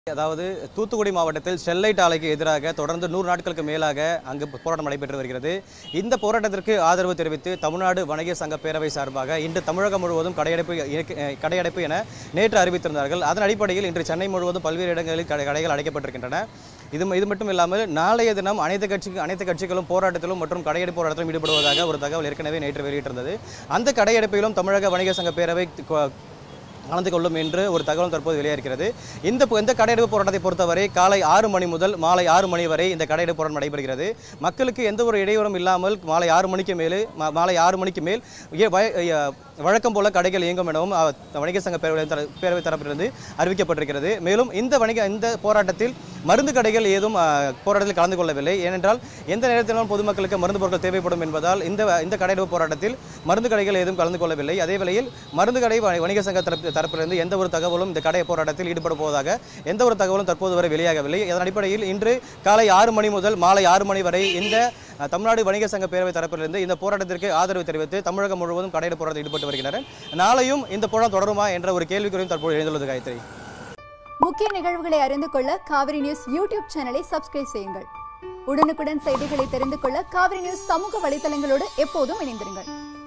அதாவது தூத்துக்குடி மாவட்டத்தில் ஸ்டெர்லைட் ஆலைக்கு எதிராக தொடர்ந்து நூறு நாட்களுக்கு மேலாக அங்கு போராட்டம் நடைபெற்று வருகிறது இந்த போராட்டத்திற்கு ஆதரவு தெரிவித்து தமிழ்நாடு வணிகர் சங்க பேரவை சார்பாக இன்று தமிழகம் முழுவதும் கடையடைப்பு இயக்க- அஹ் கடையடைப்பு என நேற்று அறிவித்திருந்தார்கள் அதன் அடிப்படையில் இன்று சென்னை முழுவதும் பல்வேறு இடங்களில் கடை கடைகள் அடைக்கப்பட்டிருக்கின்றன இது இது மட்டும் இல்லாமல் நாளைய தினம் அனைத்து கட்சி அனைத்து கட்சிகளும் போராட்டத்திலும் மற்றும் கடையடைப்பு போராட்டத்திலும் ஈடுபடுவதாக ஒரு தகவல் ஏற்கனவே நேற்று வெளியிட்டிருந்தது அந்த கடையடைப்பிலும் தமிழக வணிகர் சங்க பேரவை கொ- கலந்து கொள்ளும் என்று ஒரு தகவல் தற்போது வெளியாகிறது இந்த பு- இந்த கடையெடுப்பு போராட்டத்தை பொறுத்தவரை காலை ஆறு மணி முதல் மாலை ஆறு மணி வரை இந்த கடையெடுப்பு போராட்டம் நடைபெறுகிறது மக்களுக்கு எந்த ஒரு இடையூறும் இல்லாமல் மாலை ஆறு மணிக்கு மேலே மா- மாலை ஆறு மணிக்கு மேல் இய- வய- இய- வழக்கம் போல கடைகள் இயங்கும் எனவும் அஹ், வணிகர் சங்க பேரவை தர- பேரவை தரப்பிலிருந்து அறிவிக்கப்பட்டிருக்கிறது மேலும் இந்த வணிக இந்த போராட்டத்தில் மருந்து கடைகள் ஏதும் அஹ், போராட்டத்தில் கலந்து கொள்ளவில்லை ஏனென்றால் எந்த நேரத்திலும் பொதுமக்களுக்கு மருந்து பொருட்கள் தேவைப்படும் என்பதால் இந்த இந்த கடையெடுப்பு போராட்டத்தில் மருந்து கடைகள் ஏதும் கலந்து கொள்ளவில்லை அதே வேளையில் மருந்து கடை வ- வணிக சங்க தரப்பு தரப்பிலிருந்து எந்த ஒரு தகவலும் இந்த கடை போராட்டத்தில் ஈடுபட போவதாக எந்த ஒரு தகவலும் தற்போது வரை வெளியாகவில்லை இதன் அடிப்படையில் இன்று காலை ஆறு மணி முதல் மாலை ஆறு மணி வரை இந்த அஹ், தமிழ்நாடு வணிக சங்க பேரவை தரப்பிலிருந்து இந்த போராட்டத்திற்கு ஆதரவு தெரிவித்து தமிழகம் முழுவதும் கடையெடுப்பு போராட்டத்தில் ஈடுபட்டு வருகின்றனர் நாளையும் இந்த போராட்டம் தொடருமா என்ற ஒரு கேள்விக்குறியும் தற்போது எழுந்துள்ளது காயத்ரி முக்கிய நிகழ்வுகளை அறிந்து கொள்ள காவிரி நியூஸ் யூடியூப் சேனலை சப்ஸ்கிரைப் செய்யுங்கள் உடனுக்குடன் செய்திகளை தெரிந்து கொள்ள காவிரி நியூஸ் சமூக வலைதளங்களோடு எப்போதும் இணைந்திருங்கள்